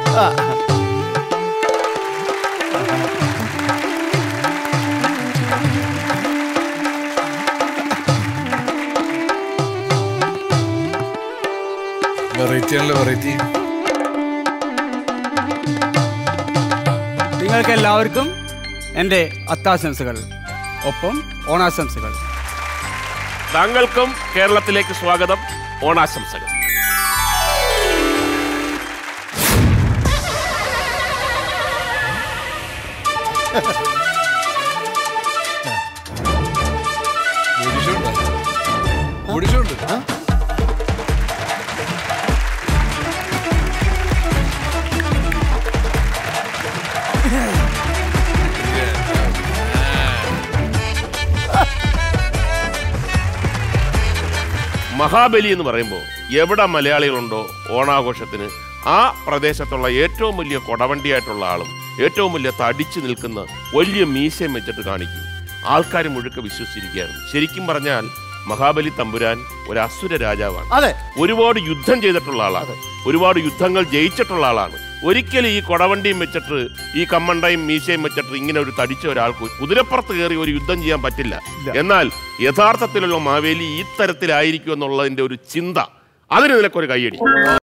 variety ആണല്ലോ variety നിങ്ങൾക്ക് എല്ലാവർക്കും എൻ്റെ അത്താശംസകൾ ഒപ്പം ഓണാശംസകൾ താങ്കൾക്കും കേരളത്തിലേക്ക് സ്വാഗതം ഓണാശംസകൾ ഓഡിഷുണ്ട് ഓഡിഷുണ്ട് മഹാബലി എന്ന് പറയുമ്പോൾ എവിടെ മലയാളികളുണ്ടോ ഓണാഘോഷത്തിന് ആ പ്രദേശത്തുള്ള ഏറ്റവും വലിയ കൊടവണ്ടിയായിട്ടുള്ള ആളും ഏറ്റവും വലിയ തടിച്ചു നിൽക്കുന്ന വലിയ മീശയും വെച്ചിട്ട് കാണിക്കും ആൾക്കാർ മുഴുക്ക വിശ്വസിച്ചിരിക്കുകയായിരുന്നു ശരിക്കും പറഞ്ഞാൽ മഹാബലി തമ്പുരാൻ ഒരു അസുര രാജാവാണ് അതെ ഒരുപാട് യുദ്ധം ചെയ്തിട്ടുള്ള ആളാണ് ഒരുപാട് യുദ്ധങ്ങൾ ജയിച്ചിട്ടുള്ള ആളാണ് ഒരിക്കലും ഈ കൊടവണ്ടിയും വെച്ചിട്ട് ഈ കമ്മണ്ടയും മീശയും വെച്ചിട്ട് ഇങ്ങനെ ഒരു തടിച്ച ഒരാൾക്ക് കുതിരപ്പുറത്ത് കയറി ഒരു യുദ്ധം ചെയ്യാൻ പറ്റില്ല എന്നാൽ യഥാർത്ഥത്തിലുള്ള മാവേലി ഈ തരത്തിലായിരിക്കും എന്നുള്ളതിന്റെ ഒരു ചിന്ത അതിന് നിനക്കൊരു കൈയടി